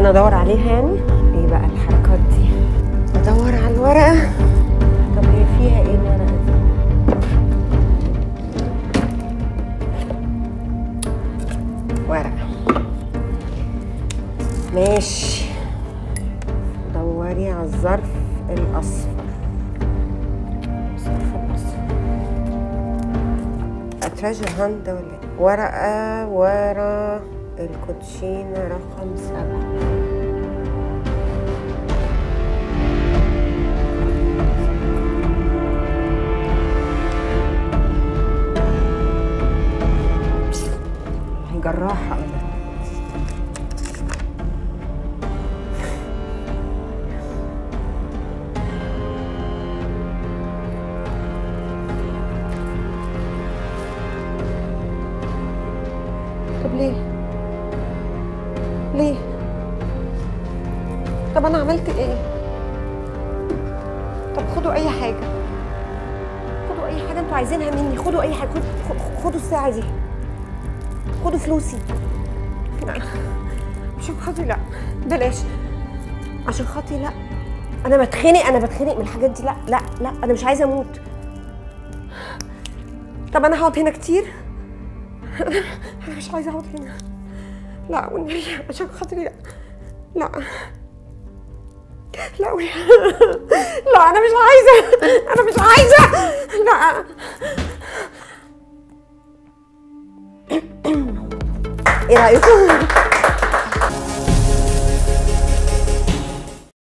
انا ادور عليها يعني ايه بقى الحركات دي ادور على الورقه طب هي فيها ايه الورقه دي ورقه ماشي دوري على الظرف الاصفر الظرف الاصفر تريجر هاند ده ولا ايه ورقه ورا الكوتشينه رقم سبعه جراحة ولا طب ليه؟ ليه؟ طب أنا عملت إيه؟ طب خدوا أي حاجة خدوا أي حاجة أنتوا عايزينها مني خدوا أي حاجة خدوا, خدوا الساعة دي خدوا فلوسي لا عشان خاطري لا بلاش عشان خاطري لا انا بتخنق انا بتخنق من الحاجات دي لا لا لا انا مش عايزه اموت طب انا هقعد هنا كتير انا مش عايزه اقعد هنا لا والنبي عشان خاطري لا لا لا والنبي. لا انا مش عايزه انا مش عايزه لا ايه رايكم